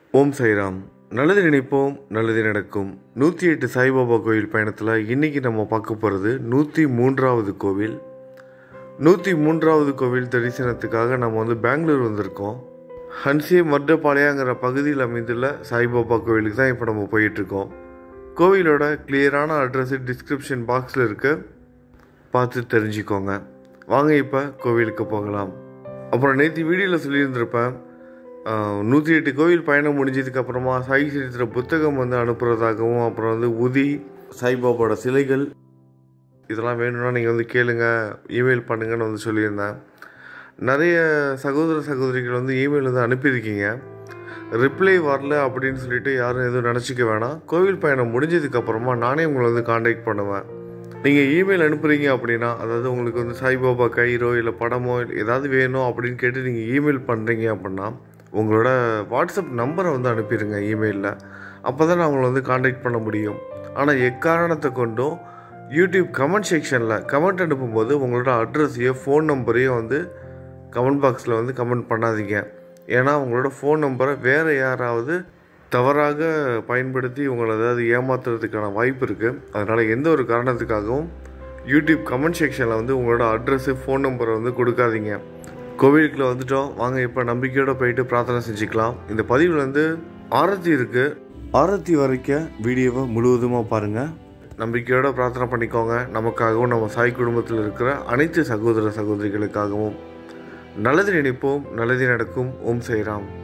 ஓம் சைராம் நல்லது நினைப்போம் நல்லது நடக்கும் நூற்றி எட்டு சாய்பாபா கோயில் பயணத்தில் இன்றைக்கி நம்ம பார்க்க போகிறது நூற்றி மூன்றாவது கோவில் நூற்றி மூன்றாவது கோவில் தரிசனத்துக்காக நம்ம வந்து பெங்களூர் வந்திருக்கோம் ஹன்சி மர்டபாளையங்கிற பகுதியில் அமைந்துள்ள சாய்பாபா கோவிலுக்கு தான் இப்போ நம்ம போயிட்டுருக்கோம் கோவிலோட கிளியரான அட்ரஸ் டிஸ்கிரிப்ஷன் பாக்ஸில் இருக்கு பார்த்து தெரிஞ்சுக்கோங்க வாங்க இப்போ கோவிலுக்கு போகலாம் அப்புறம் நேற்று வீடியோவில் சொல்லியிருந்திருப்பேன் நூற்றி எட்டு கோவில் பயணம் முடிஞ்சதுக்கு அப்புறமா சாய் சரித்திர புத்தகம் வந்து அனுப்புகிறதாகவும் அப்புறம் வந்து உதி சாய்பாபாவோட சிலைகள் இதெல்லாம் வேணும்னா நீங்கள் வந்து கேளுங்க இமெயில் பண்ணுங்கன்னு வந்து சொல்லியிருந்தேன் நிறைய சகோதர சகோதரிகள் வந்து இமெயில் வந்து அனுப்பியிருக்கீங்க ரிப்ளை வரல அப்படின்னு சொல்லிட்டு யாரும் எதுவும் நினச்சிக்க வேணாம் கோவில் பயணம் முடிஞ்சதுக்கு அப்புறமா நானே உங்களை வந்து காண்டாக்ட் பண்ணுவேன் நீங்கள் இமெயில் அனுப்புகிறீங்க அப்படின்னா அதாவது உங்களுக்கு வந்து சாய்பாபா கயிறோ இல்லை படமோ ஏதாவது வேணும் அப்படின்னு கேட்டு நீங்கள் இமெயில் பண்ணுறீங்க அப்படின்னா உங்களோட வாட்ஸ்அப் நம்பரை வந்து அனுப்பிடுங்க இமெயிலில் அப்போ தான் நான் உங்களை வந்து காண்டாக்ட் பண்ண முடியும் ஆனால் எக்காரணத்தை கொண்டும் யூடியூப் கமெண்ட் செக்ஷனில் கமெண்ட் அனுப்பும்போது உங்களோட அட்ரஸையோ ஃபோன் நம்பரையும் வந்து கமெண்ட் பாக்ஸில் வந்து கமெண்ட் பண்ணாதீங்க ஏன்னா உங்களோட ஃபோன் நம்பரை வேறு யாராவது தவறாக பயன்படுத்தி உங்களை ஏதாவது ஏமாத்துறதுக்கான வாய்ப்பு இருக்குது அதனால் எந்த ஒரு காரணத்துக்காகவும் யூடியூப் கமெண்ட் செக்ஷனில் வந்து உங்களோட அட்ரஸு ஃபோன் நம்பரை வந்து கொடுக்காதீங்க கோவிலுக்குள்ள வந்துட்டோம் வாங்க இப்போ நம்பிக்கையோடு போயிட்டு பிரார்த்தனை செஞ்சுக்கலாம் இந்த பதிவில் வந்து ஆரத்தி இருக்குது ஆரத்தி வரைக்கும் வீடியோவை முழுவதுமாக பாருங்கள் நம்பிக்கையோடு பிரார்த்தனை பண்ணிக்கோங்க நமக்காகவும் நம்ம சாய் குடும்பத்தில் இருக்கிற அனைத்து சகோதர சகோதரிகளுக்காகவும் நல்லது நினைப்போம் நல்லது நடக்கும் ஓம் சைராம்